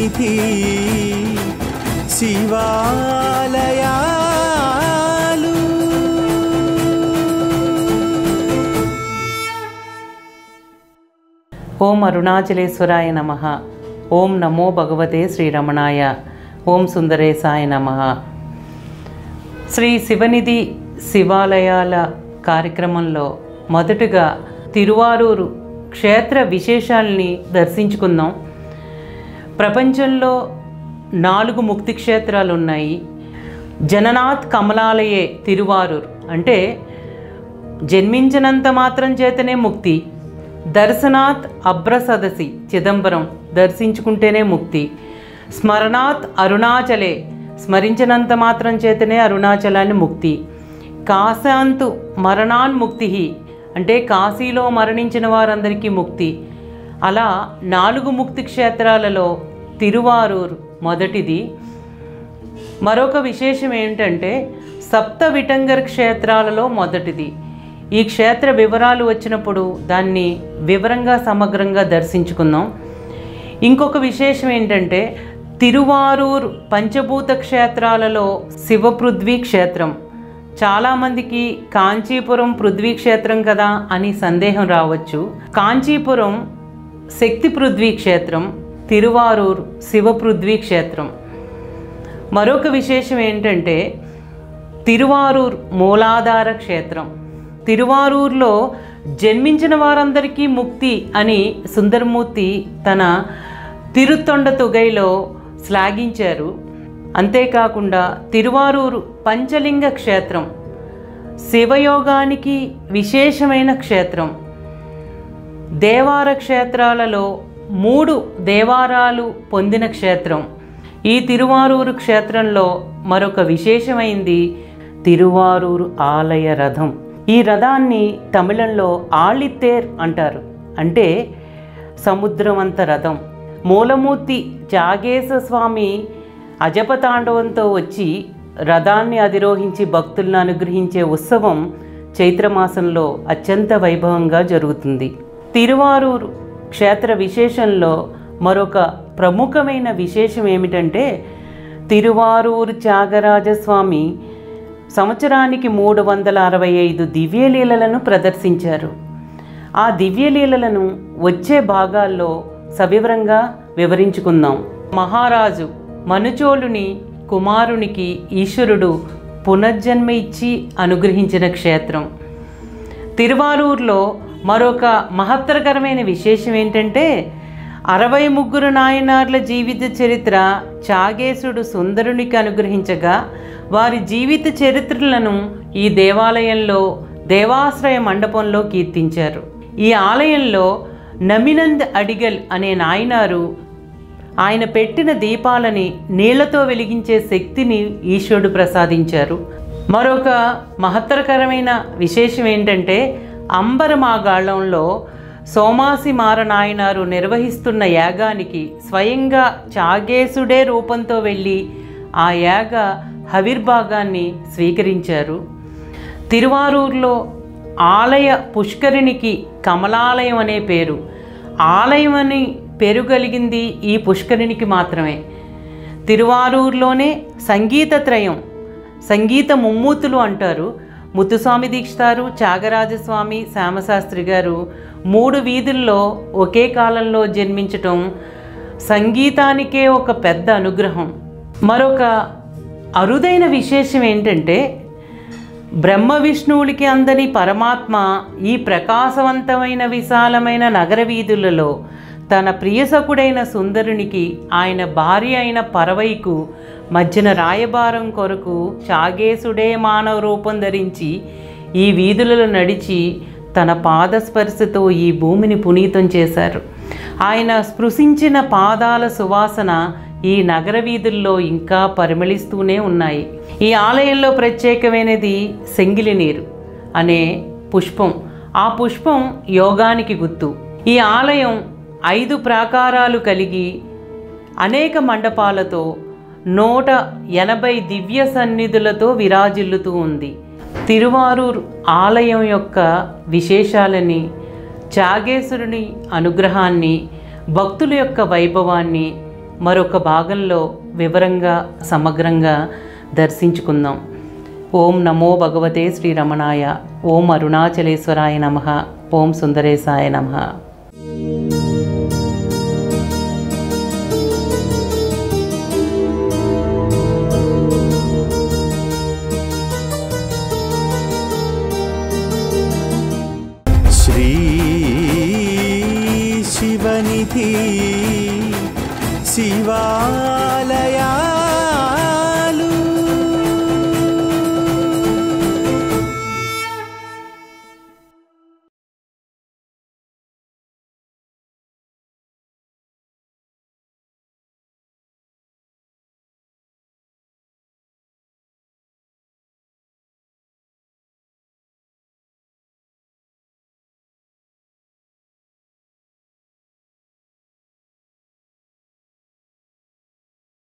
సన్నిధి శివాలయాలు ఓం అరుణాచలేశ్వరాయ నమ ఓం నమో భగవతే శ్రీరమణాయ ఓం సుందరేశాయ నమ శ్రీ శివనిధి శివాలయాల కార్యక్రమంలో మొదటగా తిరువారూరు క్షేత్ర విశేషాల్ని దర్శించుకుందాం ప్రపంచంలో నాలుగు ముక్తి క్షేత్రాలు ఉన్నాయి జననాథ్ కమలాలయే తిరువారూర్ అంటే జన్మించినంత మాత్రం చేతనే ముక్తి దర్శనాత్ అభ్రసదసి చిదంబరం దర్శించుకుంటేనే ముక్తి స్మరణాత్ అరుణాచలే స్మరించినంత మాత్రం చేతనే అరుణాచలాన్ని ముక్తి కాశాంతు మరణాన్ ముక్తి అంటే కాశీలో మరణించిన వారందరికీ ముక్తి అలా నాలుగు ముక్తి క్షేత్రాలలో తిరువారూర్ మొదటిది మరొక విశేషం ఏంటంటే సప్త విటంగర్ క్షేత్రాలలో మొదటిది ఈ క్షేత్ర వివరాలు వచ్చినప్పుడు దాన్ని వివరంగా సమగ్రంగా దర్శించుకుందాం ఇంకొక విశేషం ఏంటంటే తిరువారూర్ పంచభూత క్షేత్రాలలో శివపృథ్వీ క్షేత్రం చాలామందికి కాంచీపురం పృథ్వీ క్షేత్రం కదా అని సందేహం రావచ్చు కాంచీపురం శక్తి పృథ్వీ క్షేత్రం తిరువారూర్ శివపృథ్వీ క్షేత్రం మరొక విశేషం ఏంటంటే తిరువారూర్ మూలాధార క్షేత్రం తిరువారూర్లో జన్మించిన వారందరికీ ముక్తి అని సుందరమూర్తి తన తిరుతొండ తొగైలో శ్లాఘించారు అంతేకాకుండా తిరువారూరు పంచలింగ క్షేత్రం శివయోగానికి విశేషమైన క్షేత్రం దేవార క్షేత్రాలలో మూడు దేవారాలు పొందిన క్షేత్రం ఈ తిరువారూరు క్షేత్రంలో మరొక విశేషమైంది తిరువారూరు ఆలయ రథం ఈ రథాన్ని తమిళంలో ఆళితేర్ అంటారు అంటే సముద్రవంత రథం మూలమూర్తి జాగేశ స్వామి అజపతాండవంతో వచ్చి రథాన్ని అధిరోహించి భక్తులను అనుగ్రహించే ఉత్సవం చైత్రమాసంలో అత్యంత వైభవంగా జరుగుతుంది తిరువారూరు క్షేత్ర విశేషంలో మరొక ప్రముఖమైన విశేషం ఏమిటంటే తిరువారూరు త్యాగరాజస్వామి సంవత్సరానికి మూడు వందల అరవై ఐదు దివ్యలీలలను ప్రదర్శించారు ఆ దివ్యలీలలను వచ్చే భాగాల్లో సవివరంగా వివరించుకుందాం మహారాజు మనుచోళుని కుమారునికి ఈశ్వరుడు పునర్జన్మ ఇచ్చి అనుగ్రహించిన క్షేత్రం తిరువారూరులో మరొక మహత్తరకరమైన విశేషం ఏంటంటే అరవై ముగ్గురు నాయనార్ల జీవిత చరిత్ర చాగేశుడు సుందరునికి అనుగ్రహించగా వారి జీవిత చరిత్రలను ఈ దేవాలయంలో దేవాశ్రయ మండపంలో కీర్తించారు ఈ ఆలయంలో నమినంద్ అడిగల్ అనే నాయనారు ఆయన పెట్టిన దీపాలని నీళ్లతో వెలిగించే శక్తిని ఈశ్వరుడు ప్రసాదించారు మరొక మహత్తరకరమైన విశేషం ఏంటంటే అంబరమాగాళంలో సోమాసి మారనాయనారు నిర్వహిస్తున్న యాగానికి స్వయంగా చాగేసుడే రూపంతో వెళ్ళి ఆ యాగ హవిర్భాగాన్ని స్వీకరించారు తిరువారూరులో ఆలయ పుష్కరిణికి కమలాలయం అనే పేరు ఆలయం అని పేరు కలిగింది ఈ పుష్కరిణికి మాత్రమే తిరువారూరులోనే సంగీత త్రయం సంగీత ముమ్మూతులు అంటారు ముత్తుస్వామి దీక్షితారు త్యాగరాజస్వామి శ్యామశాస్త్రి గారు మూడు వీధుల్లో ఒకే కాలంలో జన్మించటం సంగీతానికే ఒక పెద్ద అనుగ్రహం మరొక అరుదైన విశేషం ఏంటంటే బ్రహ్మ విష్ణువులకి అందని పరమాత్మ ఈ ప్రకాశవంతమైన విశాలమైన నగర వీధులలో తన ప్రియసకుడైన సుందరునికి ఆయన భార్య అయిన పరవైకు మధ్యన రాయబారం కొరకు చాగేసుడే మానవ రూపం ధరించి ఈ వీధులలో నడిచి తన పాదస్పర్శతో ఈ భూమిని పునీతం చేశారు ఆయన స్పృశించిన పాదాల సువాసన ఈ నగర వీధుల్లో ఇంకా పరిమళిస్తూనే ఉన్నాయి ఈ ఆలయంలో ప్రత్యేకమైనది సెంగిలి నీరు అనే పుష్పం ఆ పుష్పం యోగానికి గుర్తు ఈ ఆలయం ఐదు ప్రాకారాలు కలిగి అనేక మండపాలతో నూట ఎనభై దివ్య సన్నిధులతో విరాజిల్లుతూ ఉంది తిరువారూర్ ఆలయం యొక్క విశేషాలని చాగేశ్వరుని అనుగ్రహాన్ని భక్తుల యొక్క వైభవాన్ని మరొక భాగంలో వివరంగా సమగ్రంగా దర్శించుకుందాం ఓం నమో భగవతే శ్రీరమణాయ ఓం అరుణాచలేశ్వరాయ నమ ఓం సుందరేశాయ నమ श्री शिवनिधि शिवालया